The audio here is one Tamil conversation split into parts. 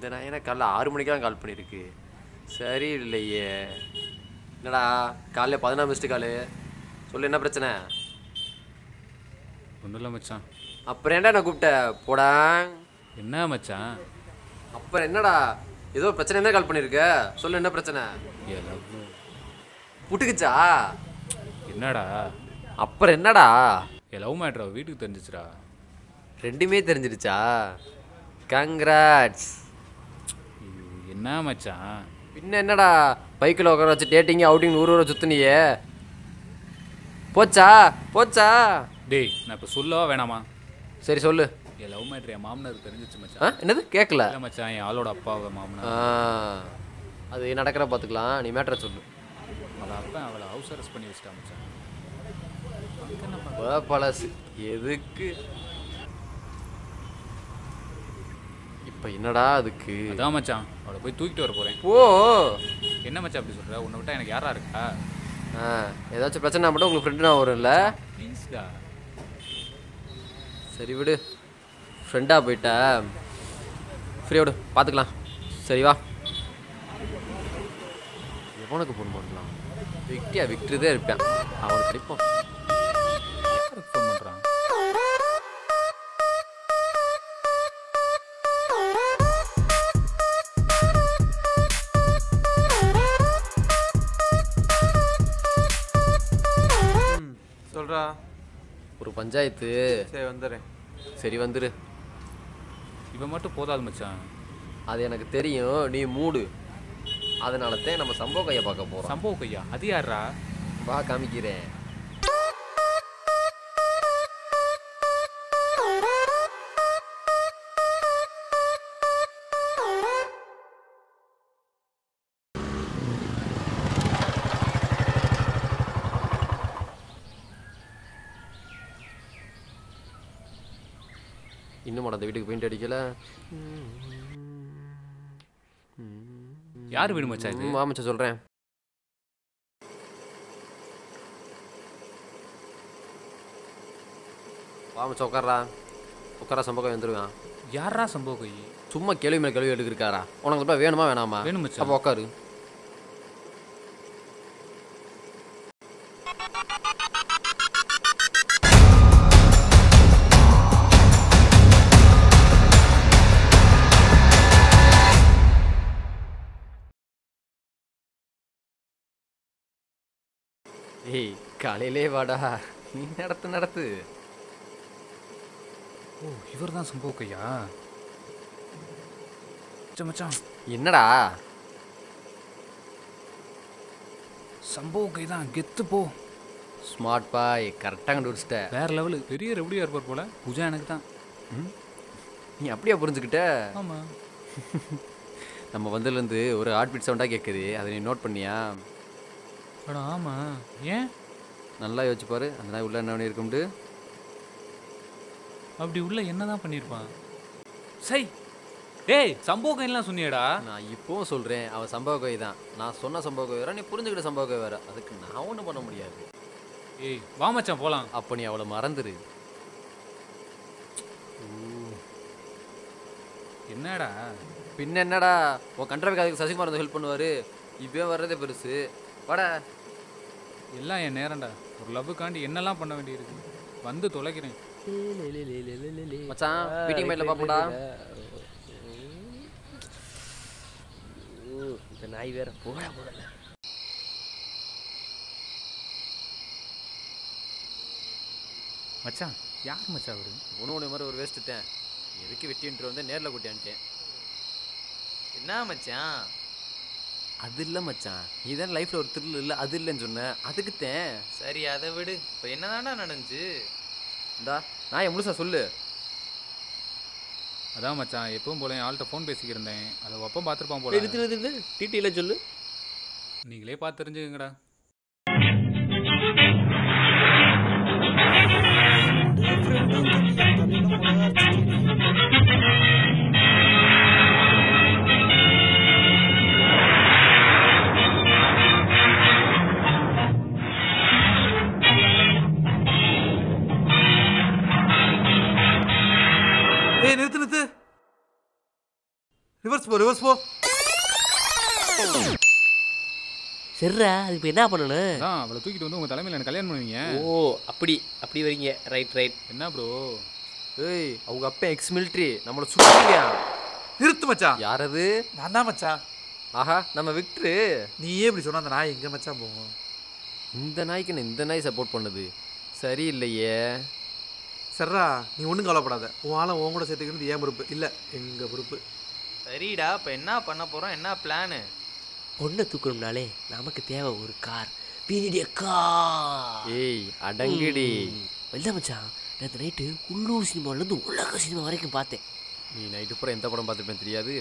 இந்த நான் என்ன காலைல ஆறு மணிக்கெல்லாம் கால் பண்ணியிருக்கு சரி இல்லையே என்னடா காலைல பதினாறு மிஸ்டு காலு சொல்லு என்ன பிரச்சனை ஒன்றும் இல்லை மச்சான் அப்புறம் ஏன்டா நான் கூப்பிட்ட போடா என்ன மச்சான் அப்புறம் என்னடா ஏதோ பிரச்சனை தான் கால் பண்ணியிருக்க சொல்லு என்ன பிரச்சனை ஏ லவ் புட்டுக்குச்சா என்னடா அப்புறம் என்னடா ஏ லவ் மேட்ரா வீட்டுக்கு தெரிஞ்சிச்சுடா ரெண்டுமே தெரிஞ்சிடுச்சா கங்க்ராட்ஸ் என்ன மச்சான் பின்ன என்னடா பைக்கில் உட்கார வச்சு டேட்டிங் அவுட்டிங் ஊர் ஊரை சுத்துனியே போச்சா போச்சா டேய் நான் இப்போ சொல்லவா வேணாமா சரி சொல்லு என் லவ் மேட்ரு என் மாமனாருக்கு தெரிஞ்சிச்சு ஆ மச்சான் என்னது கேட்கல இல்லை மச்சான் என் ஆளோட அப்பாவை ஆ மாமனார் அது நடக்கிற பார்த்துக்கலாம் நீ மேட்ரை சொல்லு அவளை அப்பா அவளை ஹவுஸ் அரெஸ்ட் பண்ணி வச்சிட்டான் மச்சான் வா, பழசு எதுக்கு இப்போ என்னடா அதுக்கு அதான் மச்சான் அவளை போய் தூக்கிட்டு வர போகிறேன் ஓ என்ன மச்சான் அப்படி சொல்கிற உன்னை விட்டா எனக்கு யாரா இருக்கா ஆ ஏதாச்சும் பிரச்சனை மட்டும் உங்களுக்கு ஃப்ரெண்டு நான் வரும்ல ப்ளீஸ்டா சரி விடு ஃப்ரெண்டாக போயிட்டா ஃப்ரீ விடு பார்த்துக்கலாம் சரி வா எவனுக்கு ஃபோன் பண்ணலாம் விக்டியா விக்டரி தான் இருப்பேன் அவனுக்கு கிடைப்போம் யாருக்கு ஃபோன் பண்ணுறான் சொல்றா ஒரு பஞ்சாயத்து சரி வந்துடுறேன் சரி வந்துரு இவன் மட்டும் போதாது மச்சான் அது எனக்கு தெரியும் நீ மூடு அதனால தான் நம்ம சம்பவ கையை பார்க்க போகிறோம் சம்பவ கையா அது யாரா வா காமிக்கிறேன் இன்னும் அந்த வீட்டுக்கு பெயிண்ட் அடிக்கல யார் வீடு மச்சான் இது மாமச்சா சொல்கிறேன் மாமச்சா உட்கார்றா உட்காரா சம்பவம் வந்துருவேன் யாரா சம்பவ கை சும்மா கேள்வி மேலே கேள்வி எடுக்கிருக்காரா உனக்கு இப்போ வேணுமா வேணாமா வேணும் மச்சான். அப்போ உட்காரு ஏய் காலையிலே வாடா நீ நடத்து நடத்து ஓ இவர் தான் சம்பவ கையா மச்சான், மச்சான் என்னடா சம்பவ கை தான் கெத்து போ ஸ்மார்ட் பாய் கரெக்டாக கண்டுபிடிச்சிட்ட வேற லெவலு பெரிய ரெவடியா இருப்பார் போல பூஜா எனக்கு தான் நீ அப்படியே புரிஞ்சுக்கிட்ட ஆமா நம்ம வந்ததுலேருந்து ஒரு ஹார்ட் பீட் சவுண்டாக கேட்குது அதை நீ நோட் பண்ணியா அட ஆமா ஏன் நல்லா யோசிச்சு பாரு அந்த நாய் உள்ள என்ன இருக்கும்ட்டு அப்படி உள்ள என்னதான் பண்ணியிருப்பான் சை டேய் சம்பவ கைலாம் சொன்னியடா நான் இப்போவும் சொல்கிறேன் அவன் சம்பவ கை தான் நான் சொன்ன சம்பவ கை வேற நீ புரிஞ்சுக்கிட்ட சம்பவ கை வேற அதுக்கு நான் ஒன்றும் பண்ண முடியாது ஏய் வா மச்சான் போலாம் அப்போ நீ அவளை மறந்துரு என்னடா பின்ன என்னடா உன் கண்டரவைக்கு அதுக்கு சசிகுமார் வந்து ஹெல்ப் பண்ணுவார் இப்போயே வர்றதே பெருசு வாடா எல்லாம் என் நேரம்டா ஒரு லவ்வுக்காண்டி என்னெல்லாம் பண்ண வேண்டியிருக்கு வந்து தொலைக்கிறேன் மச்சான் மீட்டிங் மைண்டில் பார்ப்போம்டா இந்த நாய் வேற போடா போடல மச்சான் யார் மச்சான் அவரு ஒன்று ஒன்று மாதிரி ஒரு வேஸ்ட்டுத்தேன் எதுக்கு வெட்டின்ட்டு வந்து நேரில் கூட்டியான்ட்டேன் என்ன மச்சான் அது இல்லை மச்சான் நீ தான் லைஃப்பில் ஒரு த்ரில் இல்லை அது இல்லைன்னு சொன்னேன் அதுக்குத்தேன் சரி அதை விடு இப்போ என்னதான்டா நடந்துச்சு இந்தா நான் என் முழுசா சொல்லு அதான் மச்சான் எப்பவும் போல என் ஆள்கிட்ட ஃபோன் பேசிக்கிருந்தேன் அதை ஒப்பம் பார்த்துருப்பான் நிறுத்து போல நிறுத்து நிறுத்து டீட்டெயிலாக சொல்லு நீங்களே பார்த்து தெரிஞ்சுக்கங்கடா ஏய் நிறுத்து நிறுத்து ரிவர்ஸ் போ ரிவர்ஸ் போ சரிடா அது இப்போ என்ன பண்ணணும் அதான் அவளை தூக்கிட்டு வந்து உங்கள் தலைமையில் எனக்கு கல்யாணம் பண்ணுவீங்க ஓ அப்படி அப்படி வரீங்க ரைட் ரைட் என்ன ப்ரோ ஏய் அவங்க அப்பா எக்ஸ் மிலிட்ரி நம்மளை சுட்டுங்க நிறுத்து மச்சான் யாரது நான் தான் மச்சான் ஆஹா நம்ம விக்ட்ரு நீயே இப்படி சொன்னா அந்த நாய் எங்க மச்சான் போகும் இந்த நாய்க்கு என்ன இந்த நாய் சப்போர்ட் பண்ணுது சரியில்லையே சரிடா நீ ஒன்றும் கவலைப்படாத உன் ஆளை உன் கூட சேர்த்துக்கிறது ஏன் பொறுப்பு இல்லை எங்கள் பொறுப்பு சரிடா இப்போ என்ன பண்ண போகிறோம் என்ன பிளானு பொண்ணை தூக்கணும்னாலே நமக்கு தேவை ஒரு கார் பீனிடிய கார் ஏய் அடங்குடி இல்லை மச்சான் நேற்று நைட்டு உள்ளூர் சினிமாவிலேருந்து உலக சினிமா வரைக்கும் பார்த்தேன் நீ நைட்டு பூரா எந்த படம் பார்த்துருப்பேன் தெரியாது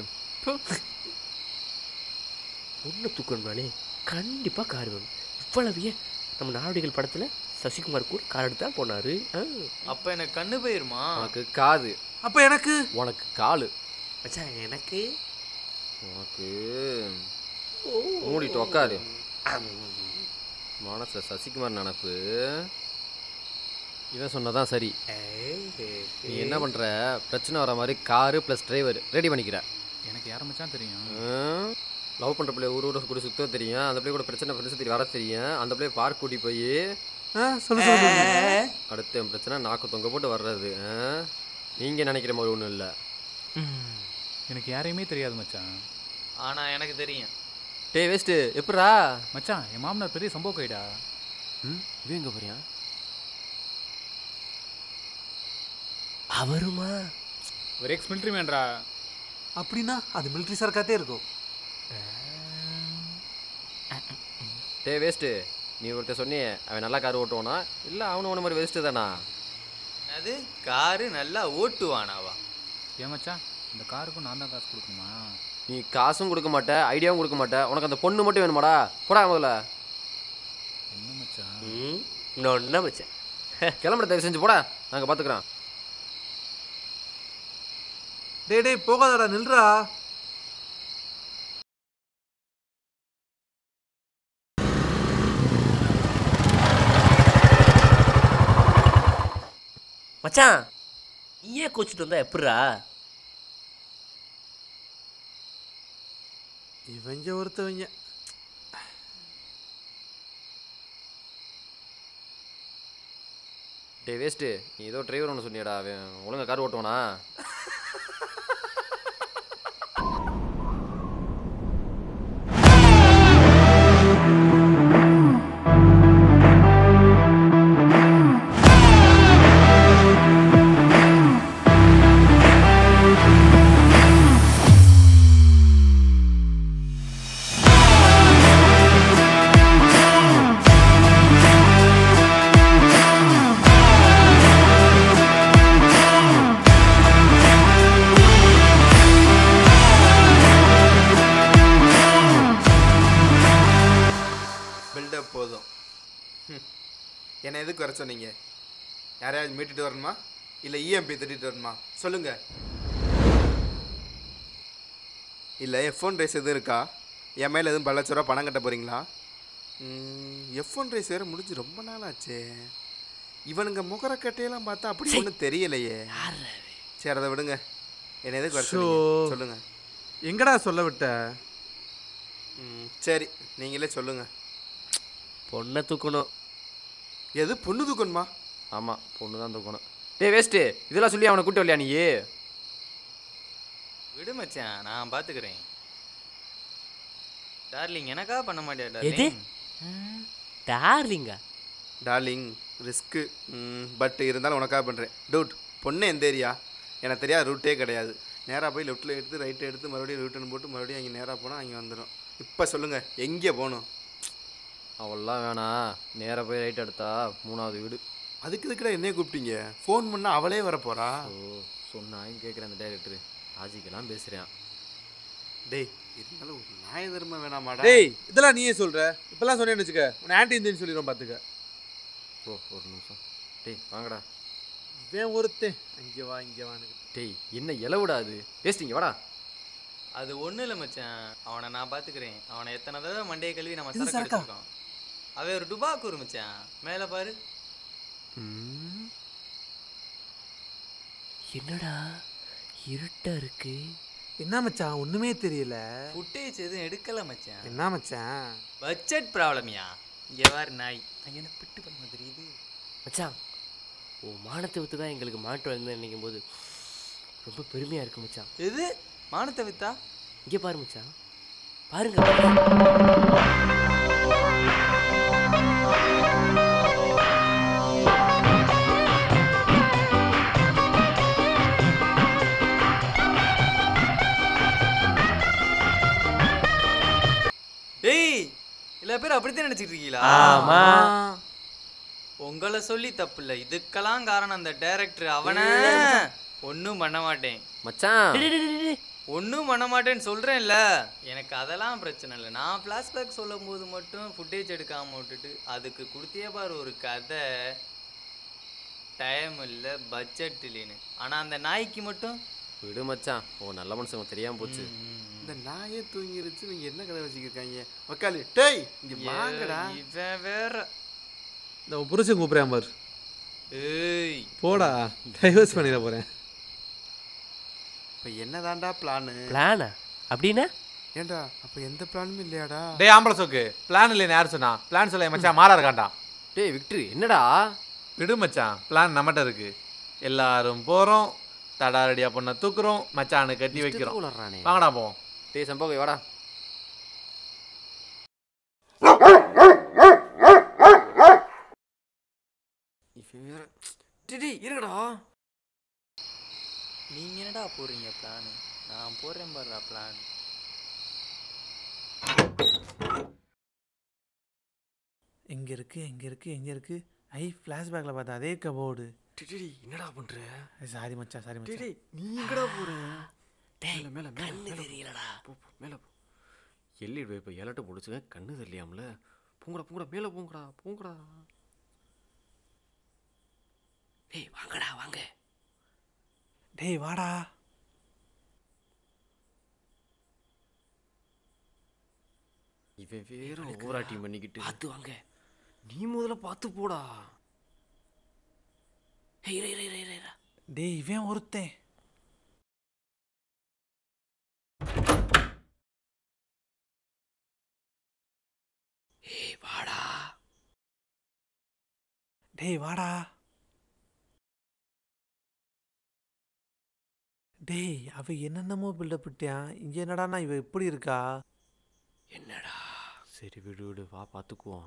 பொண்ணை தூக்கணும்னாலே கண்டிப்பாக கார் வேணும் இவ்வளவு ஏன் நம்ம நாடோடிகள் படத்தில் சசிகுமார் கூட கார் எடுத்து தான் போனார் அப்போ எனக்கு கண்ணு போயிருமா உனக்கு காது அப்போ எனக்கு உனக்கு காலு மச்சான் எனக்கு உனக்கு மூடிட்டு உக்காரு மனசில் சசிகுமார் நினப்பு இவன் சொன்னதான் சரி நீ என்ன பண்ணுற பிரச்சனை வர மாதிரி காரு ப்ளஸ் டிரைவர் ரெடி பண்ணிக்கிற எனக்கு யாரை மச்சான் தெரியும் லவ் பண்ணுற பிள்ளை ஊர் ஊரை கூட சுத்த தெரியும் அந்த பிள்ளை கூட பிரச்சனை பிரச்சனை தெரியும் வர தெரியும் அந்த பிள்ளைய பார்க் கூட்டி போய் ஆ சொல்லு சொல்லு சொல்லு. அடுத்த என் பிரச்சனை நாக்கு தொங்க போட்டு வர்றது நீங்கள் நினைக்கிற மாதிரி ஒன்றும் இல்லை எனக்கு யாரையுமே தெரியாது மச்சான் ஆனால் எனக்கு தெரியும் டேய் வேஸ்ட்டு எப்பட்றா மச்சான் என் மாமனார் பெரிய சம்பவ கைடா ம் இவன் எங்கே போறியா அவருமா ஒரு எக்ஸ் மிலிட்ரி மேன்டா அப்படின்னா அது மிலிட்ரி சர்க்காத்தே இருக்கும் டேய் வேஸ்ட்டு நீ ஒருத்தர் சொன்னியே அவன் நல்லா கார் ஓட்டுவானா இல்லை அவனு ஒன்று மாதிரி வேஸ்ட்டு தானா அது காரு நல்லா ஓட்டுவானாவா ஏன் மச்சான் இந்த காருக்கும் நான் தான் காசு கொடுக்கணுமா நீ காசும் கொடுக்க மாட்ட ஐடியாவும் கொடுக்க மாட்ட உனக்கு அந்த பொண்ணு மட்டும் வேணுமாடா போடா முதல்ல என்ன மச்சான் ம் இன்னொன்று என்ன மச்சான் கிளம்புற தயவு செஞ்சு போடா நாங்கள் பார்த்துக்குறோம் டேய் டேய் போகாதடா நில்றா மச்சான் நீ ஏன் கோச்சிட்டு வந்தா எப்படிரா இவங்க ஒருத்தவங்க டேய் வேஸ்ட்டு நீ ஏதோ டிரைவர் ஒன்று சொன்னியடா அவன் ஒழுங்கா கார் ஓட்டுவானா பில்டப் போதும் ஹம். என்னை எதுக்கு வர சொன்னீங்க யாரையாவது மீட்டுட்டு வரணுமா இல்லை இஎம்பி திட்டிட்டு வரணுமா சொல்லுங்க இல்லை என் ஃபோன் ரேஸ் எதுவும் இருக்கா என் மேலே எதுவும் பல்லச்சரூவா பணம் கட்ட போகிறீங்களா எஃப் ஒன் ரேஸ் வேறு முடிஞ்சு ரொம்ப நாள் ஆச்சே இவனுங்க முகரக்கட்டையெல்லாம் பார்த்தா அப்படி ஒன்றும் தெரியலையே சரி அதை விடுங்க என்னை எதுக்கு வர சொன்னீங்க? ஷோ. சொல்லுங்க எங்கடா சொல்ல விட்ட ம், சரி நீங்களே சொல்லுங்க பொண்ணை தூக்கணும் எது பொண்ணு தூக்கணுமா ஆமாம் பொண்ணு தான் தூக்கணும் டேய் வேஸ்ட்டு இதெல்லாம் சொல்லி அவனை கூட்டு வரலையா நீ விடு மச்சான் நான் பார்த்துக்கிறேன் டார்லிங் எனக்கா பண்ண மாட்டியா எது டார்லிங் டார்லிங்கா டார்லிங் ரிஸ்க்கு பட் இருந்தாலும் உனக்காக பண்ணுறேன் டூட் பொண்ணு எந்த ஏரியா எனக்கு தெரியாது ரூட்டே கிடையாது நேராக போய் லெஃப்ட்டில் எடுத்து ரைட்டை எடுத்து மறுபடியும் ரூட்டுன்னு போட்டு மறுபடியும் அங்கே நேராக போனால் அங்கே வந்துடும் இப்போ சொல்லுங்கள் எங்கே போகணும் அவள்லாம் வேணாம் நேராக போய் ரைட் எடுத்தா மூணாவது வீடு அதுக்கு இதுக்கிட்ட என்னைய கூப்பிட்டீங்க ஃபோன் பண்ணால் அவளே வர போகிறா ஓ சொன்னாயும் கேட்குறேன் அந்த டைரக்டர் லாஜிக்கெல்லாம் பேசுகிறேன் டேய் இருந்தாலும் ஒரு நியாய தர்மம் வேணாமாடா டேய் இதெல்லாம் நீயே சொல்ற இப்பெல்லாம் சொன்னேன்னு வச்சுக்க உன்னை ஆன்டி இந்தியன் சொல்லிடுவோம் பார்த்துக்க ஓ ஒரு நிமிஷம் டேய் வாங்கடா இவன் ஒருத்தன் அங்கே வா இங்கே வான்னு டேய் என்ன இலவுடா அது பேசிட்டீங்க வாடா அது ஒன்றும் இல்லை மச்சான் அவனை நான் பார்த்துக்கிறேன் அவனை எத்தனை தடவை மண்டையை கழுவி நம்ம சரக்கு எடுத்துருக்கோம் அவன் ஒரு டுபாக்கூர் மச்சான் மேலே பாரு என்னடா இருட்டா இருக்கு என்ன மச்சான் ஒண்ணுமே தெரியல ஃபுட்டேஜ் எதுவும் எடுக்கல மச்சான் என்ன மச்சான் பட்ஜெட் ப்ராப்ளம்யா இங்கே வாரு நாய் அங்கே என்ன பிட்டு பண்ண தெரியுது மச்சான் உன் மானத்தை விட்டு தான் எங்களுக்கு மாற்றம் வந்து நினைக்கும் போது ரொம்ப பெருமையாக இருக்கு மச்சான் எது மானத்தை வித்தா இங்கே பாரு மச்சான் பாருங்க டேய் எல்லா பேரும் அப்படித்தான் நினச்சிட்டு இருக்கீங்களா ஆமா உங்களை சொல்லி தப்பு இல்லை இதுக்கெல்லாம் காரணம் அந்த டைரக்டர் அவனை ஒன்றும் பண்ண மாட்டேன் மச்சான் ஒன்றும் பண்ண மாட்டேன்னு சொல்கிறேன்ல எனக்கு அதெல்லாம் பிரச்சனை இல்லை நான் ஃப்ளாஷ்பேக் சொல்லும் போது மட்டும் ஃபுட்டேஜ் எடுக்காமல் விட்டுட்டு அதுக்கு கொடுத்தே பாரு ஒரு கதை டைம் இல்லை பட்ஜெட் இல்லைன்னு ஆனால் அந்த நாய்க்கு மட்டும் விடு மச்சான் ஓ நல்ல மனுஷங்க தெரியாம போச்சு இந்த நாயே தூங்கிருச்சு இவங்க என்ன கதை வச்சுக்கிருக்காங்க மக்காளி டேய் இங்க வாங்கடா இவன் வேற இந்த உன் புருஷன் கூப்பிடுறேன் பாரு ஏய் போடா டைவர்ஸ் பண்ணிட போறேன் இப்போ என்னதான்டா பிளானு பிளானா அப்படின்னா ஏன்டா அப்போ எந்த பிளானும் இல்லையாடா டேய் ஆம்பளை சோக்கு பிளான் இல்லைன்னு யார் சொன்னா பிளான் சொல்ல என் மச்சான் மாறா இருக்கான்டா டேய் விக்ட்ரி என்னடா விடு மச்சான் பிளான் நம்மகிட்ட இருக்கு எல்லாரும் போறோம் தடாரடியா பொண்ணை தூக்குறோம் மச்சானு கட்டி வைக்கிறோம் உளறானே வாங்கடா போவோம் டேய் சம்போகை வாடா இவன் வேற டேய், டேய் இருங்கடா நீங்கள் என்னடா போடுறீங்க பிளான் நான் போடுறேன் பாருடா பிளான் எங்க இருக்கு எங்க இருக்கு எங்க இருக்கு ஐ ஃப்ளாஷ்பேக்கில் பார்த்தா அதே கபோர்டு டேய், டேய், டேய், என்னடா பண்ற சாரி மச்சான் சாரி டேய் மச்சான் டேய் நீ எங்கடா போற மேல மேல மேல கண்ணு மேல தெரியலடா போ போ மேல போ எல்லிடு இப்போ எலட்ட பிடிச்சுங்க கண்ணு தெரியலையாம்ல பூங்கடா பூங்கடா மேல பூங்கடா பூங்கடா டேய் வாங்கடா வாங்க டேய் வாடா இவன் வேற ஓவராட்டி பண்ணிக்கிட்டு பார்த்து வாங்க நீ முதல்ல பார்த்து போடா ஏய் இரு இரு இரு இரு, இரு டேய் இவன் ஒருத்தன் ஏய் வாடா டேய் வாடா டேய் அவ என்னென்னமோ பில்டப் விட்டான் இங்க என்னடான்னா இவ எப்படி இருக்கா என்னடா சரி விடு விடு வா பார்த்துக்குவோம்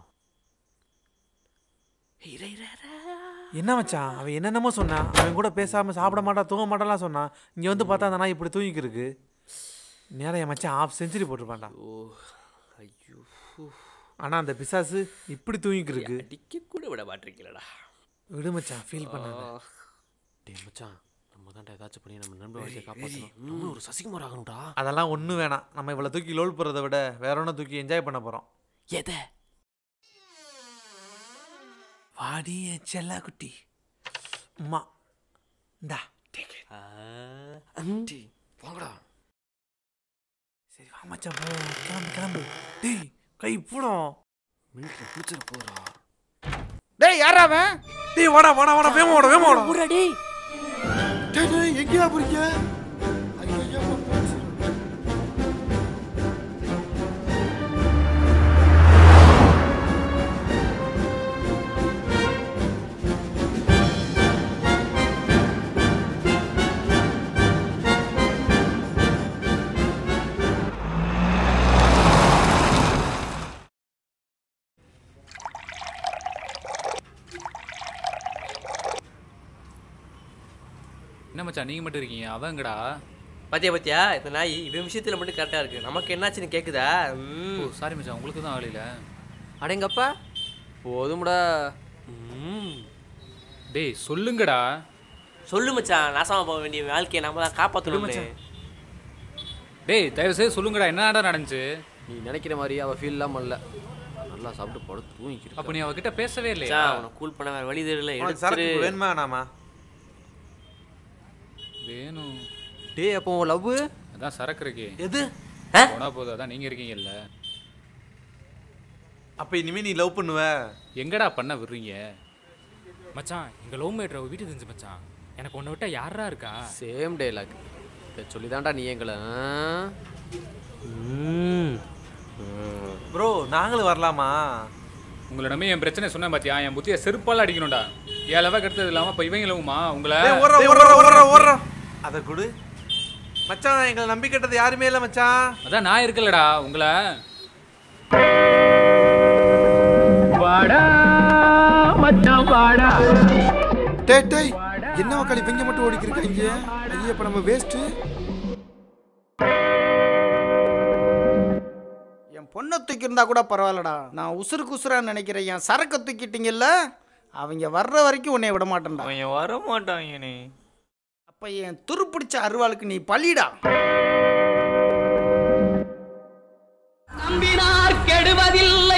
ஏய், இரு இரு இரு. என்ன மச்சான் அவன் என்னென்னமோ சொன்னான் அவன் கூட பேசாம சாப்பிட மாட்டா தூங்க மாட்டான்லாம் சொன்னான் இங்க வந்து பார்த்தா அந்த நாய் இப்படி தூங்கிக்கு இருக்கு நேரம் என் மச்சான் ஆஃப் செஞ்சுரி போட்டிருப்பான்டா ஓ ஐயோ ஃபு. ஆனா அந்த பிசாசு இப்படி தூங்கிக்கு இருக்கு அடிக்க கூட விட மாட்டீங்களடா விடு மச்சான் ஃபீல் பண்ணாத டேய் மச்சான் நம்ம தான்டா ஏதாச்சும் பண்ணி நம்ம நண்பர் வாழ்க்கையை காப்பாற்றணும் நம்ம ஒரு சசிகுமார் ஆகணும்டா அதெல்லாம் ஒன்றும் வேணாம் நம்ம இவ்வளோ தூக்கி லோல் போகிறத விட வேற ஒன்றும் தூக்கி என்ஜாய் பண்ண போகிறோம் எதை வாடி என் செல்லா குட்டி அம்மா இந்தா take it. டேய் வாங்கடா சரி வா மச்சான் போ கிளம்பு கிளம்பு டேய் கை போடும் மிலிட்ரி குளிச்சிட போறா டேய் யாரா அவன் டேய் வாடா வாடா வாடா வேமா வாடா வேமா வாடா ஊரா டேய் டேய் டேய் எங்கேயா போறீங்க ஐயோ போச்சு என்ன மச்சான் நீங்கள் மட்டும் இருக்கீங்க அவங்கடா பாத்தியா பாத்தியா இந்த நாய் இவன் விஷயத்துல மட்டும் கரெக்டா இருக்கு நமக்கு என்னாச்சுன்னு கேக்குதா ம். ஓ சாரி மச்சான் உங்களுக்கு தான் ஆளில அடேங்கப்பா போதும்டா ம். டேய் சொல்லுங்கடா சொல்லு மச்சான் நாசமா போக வேண்டிய வாழ்க்கையை நம்ம தான் காப்பாற்றணும் டேய் தயவு செய்து சொல்லுங்கடா என்னடா நடந்துச்சு நீ நினைக்கிற மாதிரி அவ ஃபீல் இல்லாம இல்ல நல்லா சாப்பிட்டு படுத்து தூங்கிக்கிறா அப்போ நீ அவகிட்ட பேசவே இல்லையா மச்சான் அவனை கூல் பண்ண வேற வழி தெரியல உனக்கு சரக்கு எடுத்துரு வேணுமா வேணாமா வேணும் டேய் அப்போ உன் லவ் அதான் சரக்கு இருக்கே எது போனா போதும் அதான் நீங்கள் இருக்கீங்கல்ல அப்ப இனிமே நீ லவ் பண்ணுவ எங்கடா பண்ண விடுறீங்க மச்சான் எங்கள் லவ் மேட்ரு வீட்டு தெரிஞ்சு மச்சான் எனக்கு உன்னை விட்டா யாரா இருக்கா சேம் டைலாக் இதை சொல்லி தான்டா நீ எங்களை ஆ? ம் ப்ரோ நாங்களும் வரலாமா உங்களை நம்பி என் பிரச்சனை சொன்னேன் பாத்தியா என் புத்தியை செருப்பால் அடிக்கணும்டா ஏழவா கெடுத்தது இல்லாமல் இப்போ இவங்க இலவுமா உங்களை ஏய், ஓடுறா, ஓடுறா, ஓடுறா, ஓடுறா. அதை கொடு மச்சான் எங்களை நம்பி கேட்டது யாருமே இல்லை மச்சான் அதான் நான் இருக்கலடா உங்களை டேய் டேய் என்ன வக்காளி இவங்க மட்டும் ஓடிக்கிருக்காங்க ஐயா இப்போ நம்ம வேஸ்ட்டு என் பொண்ணை தூக்கியிருந்தா கூட பரவாயில்லடா நான் உசுருக்கு உசுரான்னு நினைக்கிறேன் என் சரக்கை தூக்கிட்டீங்கல்ல அவங்க வர்ற வரைக்கும் உன்னை விட மாட்டேன்டா அவன் வர மாட்டாங்கண்ணே அப்போ என் துருப்பிடிச்ச அருவாளுக்கு நீ பலிடா நம்பினார் கெடுவதில்லை